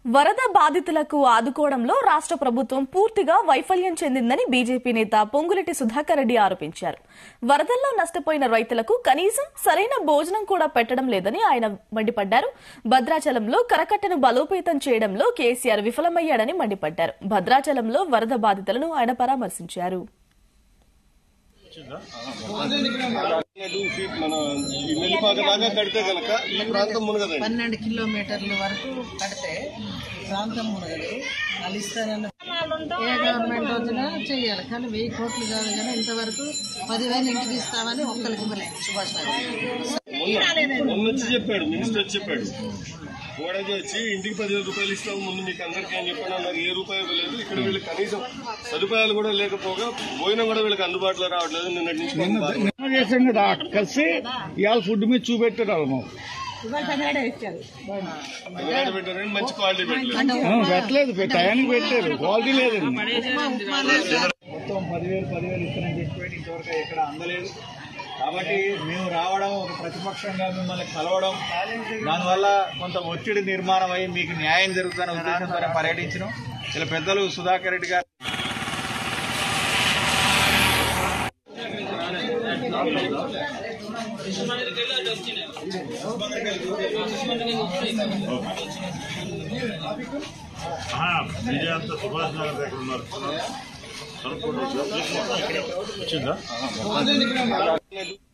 వరద బాధితులకు ఆదుకోవడంలో రాష్ట్ర ప్రభుత్వం పూర్తిగా వైఫల్యం చెందిందని బీజేపీ నేత పొంగులెట్టి సుధాకర్ రెడ్డి ఆరోపించారు వరదల్లో నష్టపోయిన రైతులకు కనీసం సరైన భోజనం కూడా పెట్టడం లేదని ఆయన మండిపడ్డారు భద్రాచలంలో కరకట్టను బలోపేతం చేయడంలో కేసీఆర్ విఫలమయ్యాడని మండిపడ్డారు భద్రాచలంలో వరద బాధితులను ఆయన పరామర్శించారు టూ ఫీట్ మన ఈ మెల్లిపాక దాకా కడితే కనుక ఈ ప్రాంతం మునగదండి పన్నెండు కిలోమీటర్ల వరకు కడితే ప్రాంతం మునగదు వాళ్ళు ఇస్తారన్న ఏ గవర్నమెంట్ వచ్చినా చెయ్యాలి కానీ వెయ్యి కోట్లు కాదు కానీ ఇంతవరకు పదివేలు ఇంటికి ఇస్తామని ఒక్కరికి ఇవ్వలేదు సుభాష్ నగర్ మొన్న వచ్చి చెప్పాడు మినిస్టర్ వచ్చి చెప్పాడు గోడకి వచ్చి ఇంటికి పదివేల రూపాయలు ఇస్తాము ముందు మీకు అందరికీ అని చెప్పాను అన్నారు ఏ రూపాయి ఇవ్వలేదు ఇక్కడ వీళ్ళకి కనీసం సదుపాయాలు కూడా లేకపోగా భోజనం కూడా వీళ్ళకి అందుబాటులో రావట్లేదు నిన్నటి నుంచి మాకు బాధ. నిన్న చేసాం కదా కలిసి ఇవాళ ఫుడ్ మీద చూపెట్టారు వాళ్ళు మాకు. అందుబాటు పెట్టారని మంచి క్వాలిటీ పెట్టలేదు ఆ, పెట్టలేదు పె- టయానికి పెట్టారు క్వాలిటీ లేదండి మొత్తం పదివేలు పదివేలు ఇస్తారని చెప్పి ఇంతవరకు ఎక్కడ అందలేదు కాబట్టి మేము రావడం ఒక ప్రతిపక్షంగా మిమ్మల్ని కలవడం దానివల్ల కొంత ఒత్తిడి నిర్మాణం అయ్యి మీకు న్యాయం జరుగుతున్న ఉద్దేశంతో పర్యటించడం ఇలా పెద్దలు సుధాకర్ రెడ్డి గారు మీడియా అంతా సుభాష్ నగర్ దగ్గర ఉన్నారు సరుకు వచ్చిందా